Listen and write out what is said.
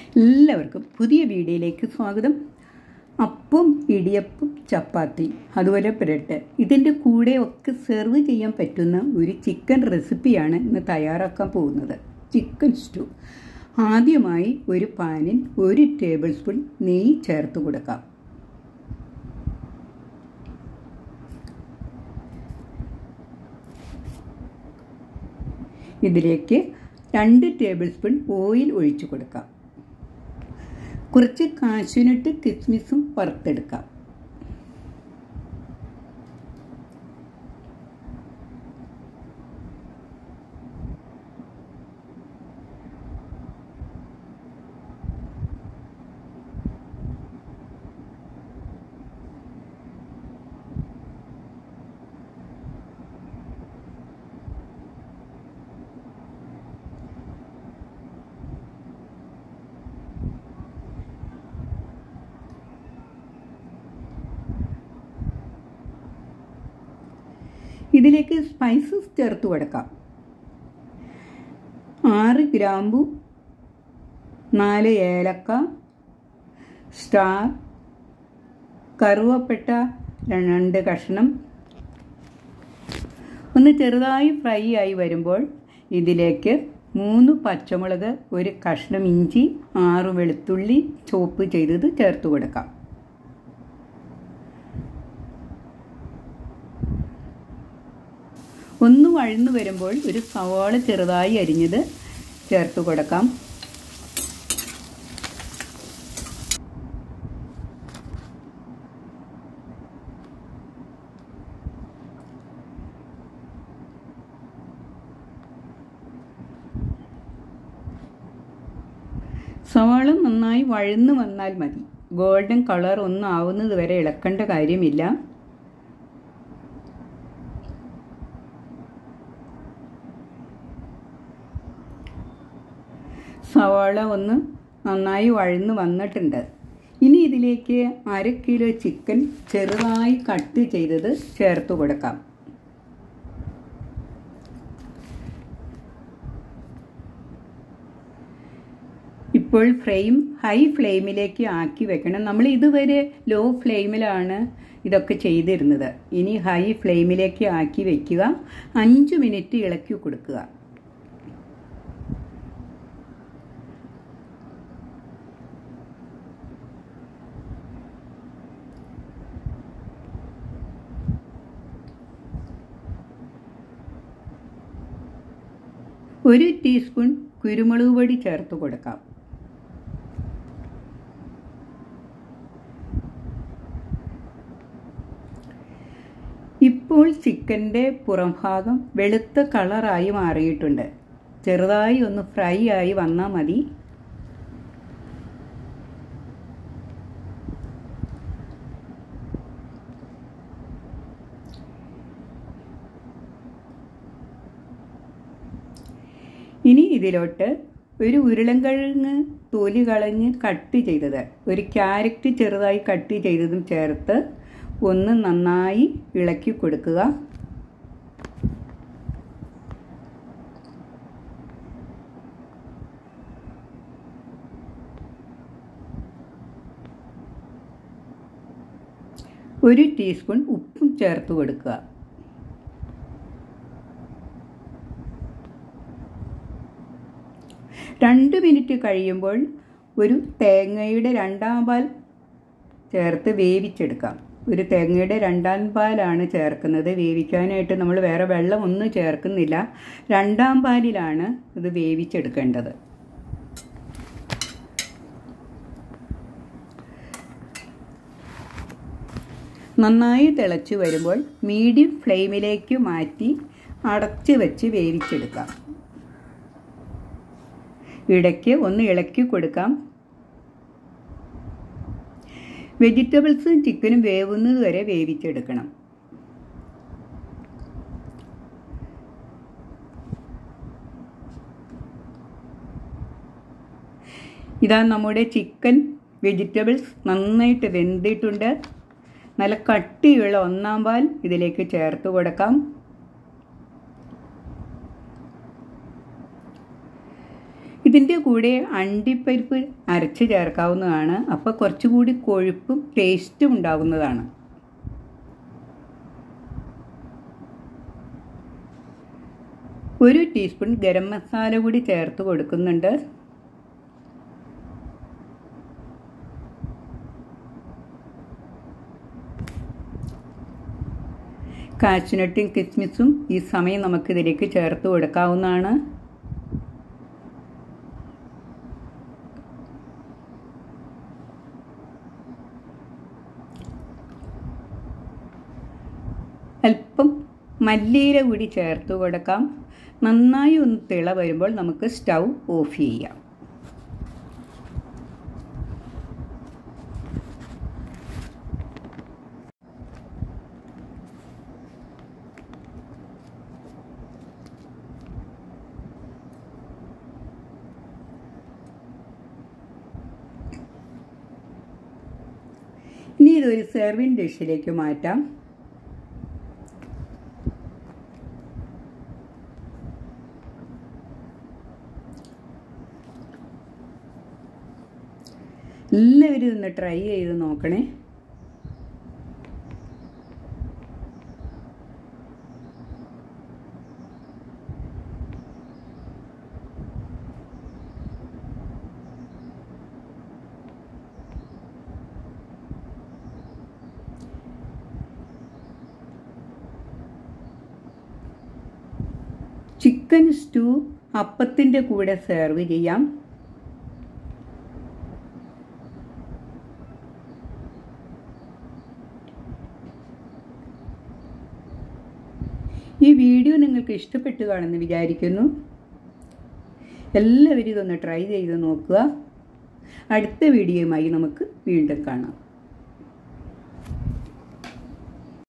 എല്ലാവർക്കും പുതിയ വീഡിയോയിലേക്ക് സ്വാഗതം അപ്പം ഇടിയപ്പം ചപ്പാത്തി അതുപോലെ ബ്രെഡ് ഇതിൻ്റെ കൂടെ ഒക്കെ സെർവ് ചെയ്യാൻ പറ്റുന്ന ഒരു ചിക്കൻ റെസിപ്പിയാണ് ഇന്ന് തയ്യാറാക്കാൻ പോകുന്നത് ചിക്കൻ സ്റ്റൂ ആദ്യമായി ഒരു പാനിൽ ഒരു ടേബിൾ സ്പൂൺ നെയ്യ് ചേർത്ത് കൊടുക്കാം ഇതിലേക്ക് രണ്ട് ടേബിൾ സ്പൂൺ ഓയിൽ ഒഴിച്ചു കൊടുക്കാം കുറച്ച് കാശുനട്ട് കിസ്മിസും വറുത്തെടുക്കാം ഇതിലേക്ക് സ്പൈസസ് ചേർത്ത് കൊടുക്കാം ആറ് ഗ്രാമ്പു നാല് ഏലക്ക സ്റ്റാർ കറുവപ്പെട്ട രണ്ട് കഷ്ണം ഒന്ന് ചെറുതായി ഫ്രൈ ആയി വരുമ്പോൾ ഇതിലേക്ക് മൂന്ന് പച്ചമുളക് ഒരു കഷ്ണം ഇഞ്ചി ആറ് വെളുത്തുള്ളി ചോപ്പ് ചെയ്തത് ചേർത്ത് കൊടുക്കാം ഒന്ന് വഴന്നു വരുമ്പോൾ ഒരു സവാള ചെറുതായി അരിഞ്ഞത് ചേർത്ത് കൊടുക്കാം സവാള നന്നായി വഴന്നു വന്നാൽ മതി ഗോൾഡൻ കളർ ഒന്നും ആവുന്നത് വരെ ഇളക്കേണ്ട കാര്യമില്ല സവാള ഒന്ന് നന്നായി വഴന്ന് വന്നിട്ടുണ്ട് ഇനി ഇതിലേക്ക് അര കിലോ ചിക്കൻ ചെറുതായി കട്ട് ചെയ്തത് ചേർത്ത് കൊടുക്കാം ഇപ്പോൾ ഫ്ലെയിം ഹൈ ഫ്ലെയിമിലേക്ക് ആക്കി വെക്കണം നമ്മൾ ഇതുവരെ ലോ ഫ്ലെയിമിലാണ് ഇതൊക്കെ ചെയ്തിരുന്നത് ഇനി ഹൈ ഫ്ലെയിമിലേക്ക് ആക്കി വെക്കുക അഞ്ച് മിനിറ്റ് ഇളക്കി കൊടുക്കുക ഒരു ടീസ്പൂൺ കുരുമുളക് പൊടി ചേർത്ത് കൊടുക്കാം ഇപ്പോൾ ചിക്കൻ്റെ പുറംഭാഗം വെളുത്ത കളറായി മാറിയിട്ടുണ്ട് ചെറുതായി ഒന്ന് ഫ്രൈ ആയി വന്നാൽ മതി ഇനി ഇതിലോട്ട് ഒരു ഉരുളൻകിഴങ്ങ് തൊലി കളഞ്ഞ് കട്ട് ചെയ്തത് ഒരു ക്യാരറ്റ് ചെറുതായി കട്ട് ചെയ്തതും ചേർത്ത് ഒന്ന് നന്നായി ഇളക്കി കൊടുക്കുക ഒരു ടീസ്പൂൺ ഉപ്പും ചേർത്ത് കൊടുക്കുക രണ്ട് മിനിറ്റ് കഴിയുമ്പോൾ ഒരു തേങ്ങയുടെ രണ്ടാം പാൽ ചേർത്ത് വേവിച്ചെടുക്കാം ഒരു തേങ്ങയുടെ രണ്ടാം പാലാണ് ചേർക്കുന്നത് വേവിക്കാനായിട്ട് നമ്മൾ വേറെ വെള്ളം ഒന്നും ചേർക്കുന്നില്ല രണ്ടാം പാലിലാണ് ഇത് വേവിച്ചെടുക്കേണ്ടത് നന്നായി തിളച്ച് വരുമ്പോൾ മീഡിയം ഫ്ലെയിമിലേക്ക് മാറ്റി അടച്ച് വെച്ച് വേവിച്ചെടുക്കാം ഇടയ്ക്ക് ഒന്ന് ഇളക്കി കൊടുക്കാം വെജിറ്റബിൾസും ചിക്കനും വേവുന്നത് വരെ വേവിച്ചെടുക്കണം ഇതാ നമ്മുടെ ചിക്കൻ വെജിറ്റബിൾസ് നന്നായിട്ട് വെന്തിട്ടുണ്ട് നല്ല കട്ടിയുള്ള ഒന്നാം പാൽ ഇതിലേക്ക് ചേർത്ത് കൊടുക്കാം ഇതിൻ്റെ കൂടെ അണ്ടിപ്പരിപ്പ് അരച്ച് ചേർക്കാവുന്നതാണ് അപ്പോൾ കുറച്ചുകൂടി കൊഴുപ്പും ടേസ്റ്റും ഉണ്ടാകുന്നതാണ് ഒരു ടീസ്പൂൺ ഗരം മസാല കൂടി ചേർത്ത് കൊടുക്കുന്നുണ്ട് കാച്ചുനട്ടും കിസ്മിസും ഈ സമയം നമുക്കിതിലേക്ക് ചേർത്ത് കൊടുക്കാവുന്നതാണ് അല്പം മല്ലിയില കൂടി ചേർത്ത് കൊടുക്കാം നന്നായി ഒന്ന് തിള വരുമ്പോൾ നമുക്ക് സ്റ്റൗ ഓഫ് ചെയ്യാം ഇനി ഇതൊരു സെർവിങ് ഡിഷിലേക്ക് മാറ്റാം എല്ലാവരും ഒന്ന് ട്രൈ ചെയ്ത് നോക്കണേ ചിക്കൻ സ്റ്റൂ അപ്പത്തിൻ്റെ കൂടെ സെർവ് ചെയ്യാം ഈ വീഡിയോ നിങ്ങൾക്ക് ഇഷ്ടപ്പെട്ടു കാണുമെന്ന് വിചാരിക്കുന്നു എല്ലാവരും ഇതൊന്ന് ട്രൈ ചെയ്ത് നോക്കുക അടുത്ത വീഡിയോയുമായി നമുക്ക് വീണ്ടും കാണാം